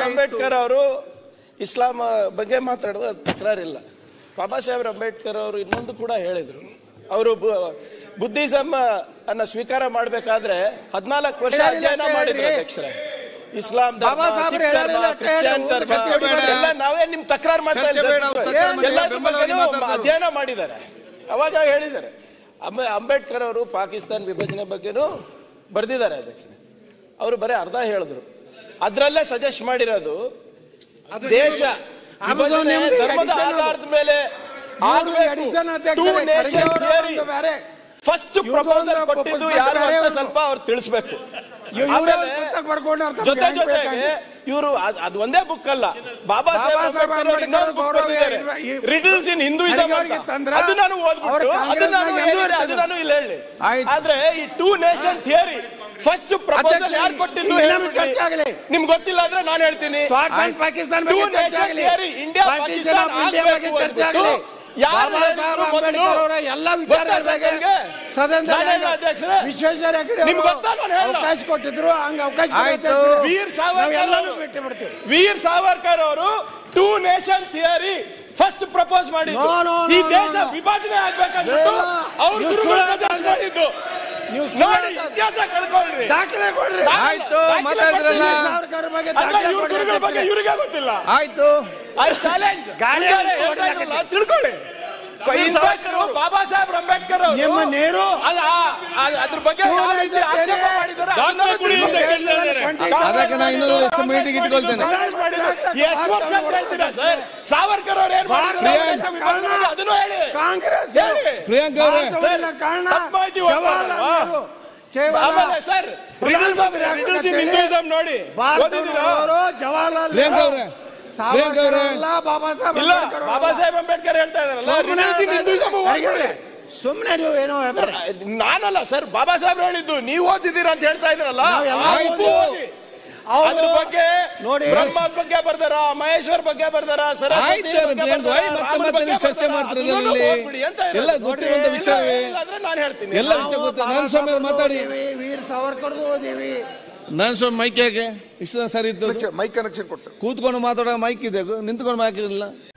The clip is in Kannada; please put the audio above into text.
ಅಂಬೇಡ್ಕರ್ ಅವರು ಇಸ್ಲಾಂ ಬಗ್ಗೆ ಮಾತಾಡೋದು ಅದು ತಕರಾರಿಲ್ಲ ಬಾಬಾ ಸಾಹೇಬ್ ಅಂಬೇಡ್ಕರ್ ಅವರು ಇನ್ನೊಂದು ಕೂಡ ಹೇಳಿದ್ರು ಅವರು ಬುದ್ಧಿಸಮ್ ಅನ್ನ ಸ್ವೀಕಾರ ಮಾಡಬೇಕಾದ್ರೆ ಹದಿನಾಲ್ಕು ವರ್ಷ ಹೇಳಿಲ್ಲ ಅಧ್ಯಯನ ಅಂತ ಮಾಡಿದ್ರು ಹೇಳ್ರಿ. ಅಧ್ಯಕ್ಷರೇ ಇಸ್ಲಾಂ ಧರ್ಮ, ಬಾಬಾ ಸಾಹೇಬ್ರು ಸಿಖ್ ಧರ್ಮ, ಹೇಳಿಲ್ಲ ಅಂತ ಕ್ರಿಶ್ಚಿಯನ್ ಹೇಳ್ರಿ. ಧರ್ಮ, ಚರ್ಚೆ ಬೇಡ. ಎಲ್ಲ ನಾವೇ ನಿಮ್ ತಕರಾರು ಮಾಡ್ತಾ ಚರ್ಚೆ ಇಲ್ಲ ಬೇಡ, ಸರ್. ತಕರಾರು ಏನ್ ಬೇಡ, ಎಲ್ಲದ್ರ ಬೆಂಬಲವಾಗಿ ಬಗ್ಗೆನೂ ಮಾತಾಡ್ತಾರೆ. ಅಧ್ಯಯನ ಮಾಡಿದ್ದಾರೆ ಅವಾಗ ಹೇಳಿದ್ದಾರೆ ಅಂಬೆ ಅಂಬೇಡ್ಕರ್ ಅವರು ಪಾಕಿಸ್ತಾನ ವಿಭಜನೆ ಬಗ್ಗೆನೂ ಬರೆದಿದ್ದಾರೆ ಅಧ್ಯಕ್ಷರೇ ಅವರು ಬರೀ ಅರ್ಧ ಹೇಳಿದ್ರು ಅದ್ರಲ್ಲೇ ಸಜೆಸ್ಟ್ ಮಾಡಿರೋದು ದೇಶ ಆಮೇಲೆ ವಿಭಜನೆ ನೆಮ್ಮದಿ ಧರ್ಮದ addition ಅದು. ಆಧಾರದ ಮೇಲೆ ಇವ್ರು addition ಅಧ್ಯಕ್ಷರೇ, ಖರ್ಗೆ ಅವರು ಒಂದು ಬೇರೆ. ಫಸ್ಟ್ ಇವ್ರ್ದು ಪ್ರಪೋಸಲ್ ಒಂದು ಕೊಟ್ಟಿದ್ದು ಪುಸ್ತಕ ಯಾರು ಬೇರೆ ಅಂತ ಒಂದು. ಸ್ವಲ್ಪ ಅವ್ರು ತಿಳಿಸ್ಬೇಕು ಇವ್ರು ಇವರೇ ಆಮೇಲೆ ಒಂದು ಪುಸ್ತಕ ಬರ್ಕೊಂಡು ಅವ್ರು ತಮ್ಗೆ ಜೊತೆ ಹೆಂಗ್ ಜೊತೆಗೆ ಬೇಕಾಗಿ- ಇವರು ಅದು ಒಂದೇ ಬುಕ್ ಅಲ್ಲ ಬಾಬಾ ಸಾಹೇಬ್ ಬಾಬಾ ಸಾಹೇಬ್ ಅಂಬೇಡ್ಕರ್ ಅವರು ಇನ್ನೊಂದು book ಗೌರವ ಬರೆದಿದ್ದಾರೆ. ಇರುವ ಈ- ರಿಡಲ್ಸ್ ಇನ್ ಹಿಂದೂಯಿಸಂ ಖರ್ಗೆ ಅವರಿಗೆ ತಂದ್ರ? ಅದು ನಾನು ಅವ್ರ ಓದ್ಬಿಟ್ಟು ಅದು ಕಾಂಗ್ರೆಸ್ನಾಗ ನಾನು ಎಂದೂ ಹೇಳಿದೆ, ಅದು ಇರ್ತಿದ್ರು. ನಾನು ಇಲ್ಲಿ ಹೇಳಿ ಆಯ್ತು. ಆದ್ರೆ ಈ two nation theory first proposal ಅಧ್ಯಕ್ಷ, ಯಾರು ಕೊಟ್ಟಿದ್ದು ಈಗ ನಮ್ಗೆ ಹೇಳ್ಬಿಡಿ. ಚರ್ಚೆ ಆಗಲಿ. ನಿಮ್ಗೆ ಗೊತ್ತಿಲ್ಲ ಅಂದ್ರೆ ನಾನು ಹೇಳ್ತೀನಿ ಪಾಕ್ ಅಂಡ್ ಪಾಕಿಸ್ತಾನ Two ಬಗ್ಗೆ ಚರ್ಚೆ nation ಆಗಲಿ theory, India, partition of Pakistan India ಬಗ್ಗೆ ಆಗ್ಬೇಕು ಚರ್ಚೆ ಅಂದ್ಬಿಟ್ಟು ಆಗಲಿ ಯಾರು ಬಾಬಾ ಸಾಹೇಬ್ ಹೇಳಿದ್ರು ಮೊದಲು? ಅಂಬೇಡ್ಕರ್ ಅವರ ಎಲ್ಲ ವಿಚಾರಗಳ ಗೊತ್ತಾ ಬಗ್ಗೆ ನಿಮ್ಗೆ? ಸದನದಲ್ಲಿ ನಾನು ಹೇಳ ಅಧ್ಯಕ್ಷರೇ? ವಿಶ್ವೇಶ್ವರ ಹೆಗಡೆ ನಿಮ್ಗೆ ಅವರು ಗೊತ್ತಾ ನಾನು ಹೇಳ? ಅವಕಾಶ ಕೊಟ್ಟಿದ್ರು ಹಂಗ ಅವಕಾಶ ಕೊಡಿ ಆಯ್ತು. ಅಧ್ಯಕ್ಷರೇ. ವೀರ್ ಸಾವರ್ಕರ್ ನಾವೆಲ್ಲರೂ ಅವರು- ಭೇಟಿ ಮಾಡ್ತೀವಿ ವೀರ್ ಸಾವರ್ಕರ್ ಅವರು two nation theory first propose ಮಾಡಿದ್ದು No, no, no, ಈ no, ದೇಶ no. ವಿಭಜನೆ ಆಗ್ಬೇಕಂದ್ಬಿಟ್ಟು ಇಲ್ಲ. ಅವ್ರ ನೀವು ಗುರುಗಳು ಸುಳ್ಳು suggest ಹೇಳ್ತಾ ಮಾಡಿದ್ದು ನೀವು ಸುಳ್ಳು ನೋಡಿ ಹೇಳ್ತಾ ಇತಿಹಾಸ ಕಳ್ಕೊಳ್ರಿ ದಾಖಲೆ ಕೊಡ್ರಿ ದಾಖಲೆ- ಆಯ್ತು, ದಾಖಲೆ ಮಾತಾಡಿದ್ರಲ್ಲ. ಕೊಡ್ರಿ. ಸಾವರ್ಕರ್ ಬಗ್ಗೆ ಅಲ್ಲ, ದಾಖಲೆ ಇವ್ರ ಕೊಡ್ರಿ ಗುರುಗಳ ಬಗ್ಗೆ ಅಧ್ಯಕ್ಷರೇ. ಇವ್ರಿಗೆ ಗೊತ್ತಿಲ್ಲ ಆಯ್ತು ಐ ಚಾಲೆಂಜ್ ಗಾಳಿ ಹೇಳ್ತಾ ಇದ್ರಲ್ಲ, ತಿಳ್ಕೊಳ್ಳಿ ಇನ್ಫ್ಯಾಕ್ಟ್ ಬಾಬಾ ಸಾಹೇಬ್ ಅಂಬೇಡ್ಕರ್ ಅವರು ನಿಮ್ಮ ನೆಹರು ಅಲ್ಲ ಆ- ಆ- ಅದ್ರ ಬಗ್ಗೆ ಯಾವ ರೀತಿ ಆಕ್ಷೇಪ ಮಾಡಿದ್ದಾರೆ ಅದನ್ನ ತಿಳ್ಕೊಳ್ಳಿ. ಅದಕ್ಕೆ ನಾನು ಇನ್ನೊಂದು ಎಷ್ಟು ಮೀಟಿಂಗ್ ಇಟ್ಕೊಳ್ತೇನೆ ಕಾಂಗ್ರೆಸ್ ಮಾಡಿದ್ರು. ಎಷ್ಟು ವರ್ಷ ಅಂತ ಹೇಳ್ತೀರಾ ಸರ್ ಸಾವರ್ಕರ್ ಅವ್ರು ಏನ್ ಮಾಡಿದ್ರು ಪ್ರಿಯಾಂಕ್. ದೇಶ ವಿಭಜನೆ ಮಾಡಿ ಅದನ್ನು ಹೇಳಿ ಕಾಂಗ್ರೆಸ್ ಹೇಳಿ ಪ್ರಿಯಾಂಕ್ ಅವರೇ ಭಾರತವನ್ನ ಕಾರಣ ತಪ್ಪು ಮಾಹಿತಿ ಹೋಗ್ಬಾರ್ದು. ಜವಾಹರ್ಲಾಲ್ ನೆಹರು ಕೇವಲ ಆಮೇಲೆ sir riddles of riddles in Hinduism ನೋಡಿ ಓದಿದ್ದೀರಾ ಭಾರತದವರು ಜವಾಹರ್ಲಾಲ್ ಪ್ರಿಯಾಂಕ್ ನೆಹರು ಅವರೇ ಪ್ರಿಯಾಂಕ್ ಸಾವರ್ಕರ್ ಅವರೇ ಅಲ್ಲ ಬಾಬಾ ಸಾಹೇಬ್ ಇಲ್ಲ ಅಂಬೇಡ್ಕರ್ ಬಾಬಾ ಅಲ್ಲ. ಸಾಹೇಬ್ ಅಂಬೇಡ್ಕರ್ ಹೇಳ್ತಾ ಇದಾರಲ್ಲ ಸುಮ್ನೆ ರಿಡಲ್ಸ್ ಇನ್ ಹಿಂದೂಯಿಸಂ ಓದ್ಕೊಳ್ಳಿ ಸುಮ್ನೆ ನೀವು ಏನೋ ಹೇಳ್ತಾರೆ. ನಾನಲ್ಲ ಸರ್ ಬಾಬಾ ಸಾಹೇಬ್ ಹೇಳಿದ್ದು ನೀವು ಓದಿದ್ದೀರಾ ಅಂತ ಹೇಳ್ತಾ ಇದ್ರಲ್ಲ ನಾವೆಲ್ಲ ಆಯ್ತು ಓದಿ. ಓದಿ ಅವ್ರು ಅದ್ರ ಬಗ್ಗೆ ನೋಡಿ. ಬ್ರಹ್ಮ ಬಗ್ಗೆ ಬರ್ದಾರ ಮಹೇಶ್ವರ್ ಬಗ್ಗೆ ಬರ್ದಾರ ಸರಸ್ವತಿ ಆಯ್ತು ಬಗ್ಗೆ ಪ್ರಿಯಾಂಕ್ ಬರ್ದಾರ, ವೈ ಮತ್ತೆ ರಾಮನ ಮತ್ತೆ ಬಗ್ಗೆ ನೀವು ಚರ್ಚೆ ಬರ್ದಾರ, ಮಾಡ್ತಿರೋದು ಅದನ್ನೂ ಇಲ್ಲಿ ಓದ್ಬಿಡಿ ಅಂತ ಇರೋದು. ಎಲ್ಲ ಗೊತ್ತಿರುವಂತ ಇಲ್ಲ, ವಿಚಾರವೇ ಇಲ್ಲ ಅಂದ್ರೆ ನಾನು ಹೇಳ್ತೀನಿ ಎಲ್ಲ ವಿಷಯ ನಾವು ಗೊತ್ತು ಬಾಬಾ ನಾನು ಸ್ವಾಮಿ ಅವ್ರು ಸಾಹೇಬ್ರದ್ದು ಮಾತಾಡಿ ಓದಿವಿ, ವೀರ್ ಸಾವರ್ಕರ್ದು ಓದಿವಿ ನಾನು ಸ್ವಾಮಿ ಮೈಕ್ ಯಾಕೆ ಇಷ್ಟ ಸರಿ ಇತ್ತು ಮೈಕ್ ಕನೆಕ್ಷನ್ ಕೊಟ್ಟು ಕೂತ್ಕೊಂಡು ಮಾತಾಡೋ ಮೈಕ್ ಇದೆ ನಿಂತ್ಕೊಂಡು ಮೈಕ್ ಇಲ್ಲ